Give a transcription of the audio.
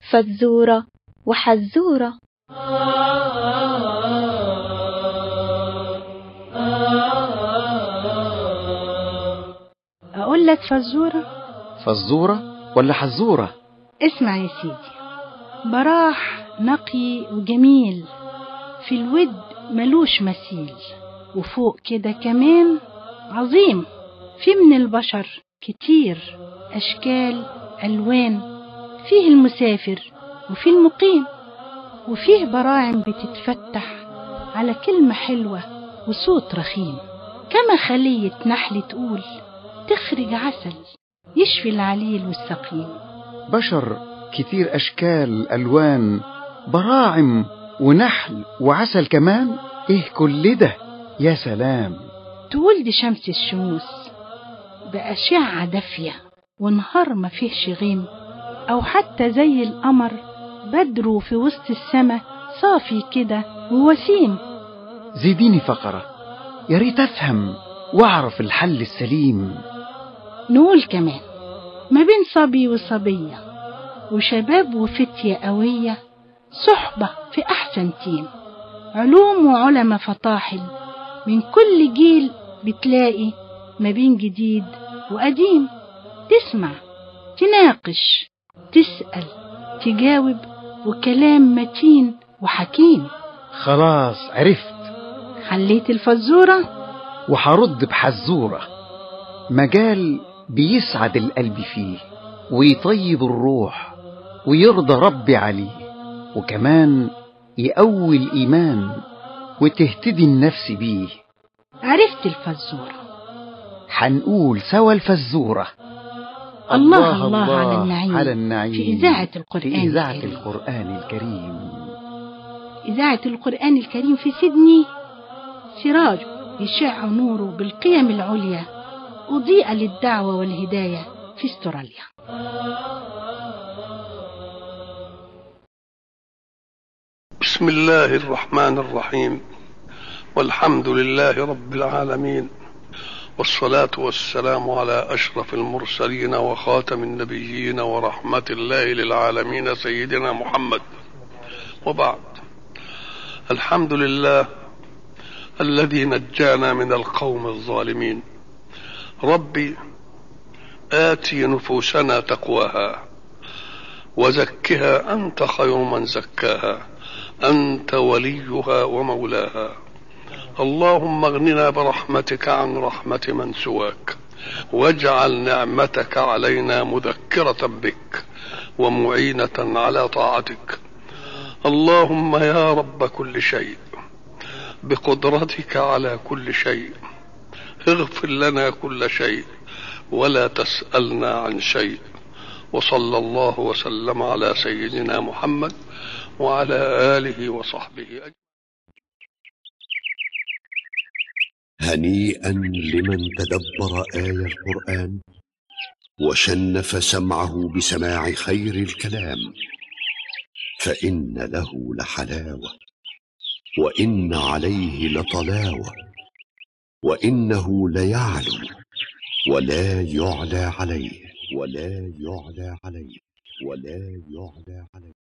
فزورة وحزورة أقول لك فزورة فزورة ولا حزورة اسمع يا سيدي براح نقي وجميل في الود ملوش مثيل وفوق كده كمان عظيم في من البشر كتير أشكال ألوان فيه المسافر وفيه المقيم وفيه براعم بتتفتح على كلمة حلوة وصوت رخيم كما خلية نحل تقول تخرج عسل يشفي العليل والسقيم بشر كتير أشكال ألوان براعم ونحل وعسل كمان إيه كل ده يا سلام تقول دي شمس الشموس بأشعة دافية ونهار ما فيهش غيم أو حتى زي القمر بدره في وسط السما صافي كده ووسيم زيديني فقرة يا ريت أفهم وأعرف الحل السليم نقول كمان ما بين صبي وصبية وشباب وفتية قوية صحبة في أحسن تيم علوم وعلماء فطاحل من كل جيل بتلاقي ما بين جديد وقديم تسمع تناقش تسأل تجاوب وكلام متين وحكيم خلاص عرفت حليت الفزورة وحرد بحزورة مجال بيسعد القلب فيه ويطيب الروح ويرضى ربي عليه وكمان يقوي الإيمان وتهتدي النفس بيه عرفت الفزورة حنقول سوا الفزورة الله الله على النعيم على النعيم في إذاعة القرآن في إذاعة الكريم. القرآن الكريم إذاعة القرآن الكريم في سيدني سراج يشع نوره بالقيم العليا أضيء للدعوة والهداية في استراليا بسم الله الرحمن الرحيم والحمد لله رب العالمين والصلاة والسلام على أشرف المرسلين وخاتم النبيين ورحمة الله للعالمين سيدنا محمد وبعد الحمد لله الذي نجانا من القوم الظالمين ربي آتي نفوسنا تقواها وزكها أنت خير من زكاها أنت وليها ومولاها اللهم اغننا برحمتك عن رحمة من سواك واجعل نعمتك علينا مذكرة بك ومعينة على طاعتك اللهم يا رب كل شيء بقدرتك على كل شيء اغفر لنا كل شيء ولا تسألنا عن شيء وصلى الله وسلم على سيدنا محمد وعلى آله وصحبه أجمعين هنيئا لمن تدبر آي القرآن وشنف سمعه بسماع خير الكلام فإن له لحلاوة وإن عليه لطلاوة وإنه ليعلو ولا يعلى عليه ولا يعلى عليه ولا يعلى عليه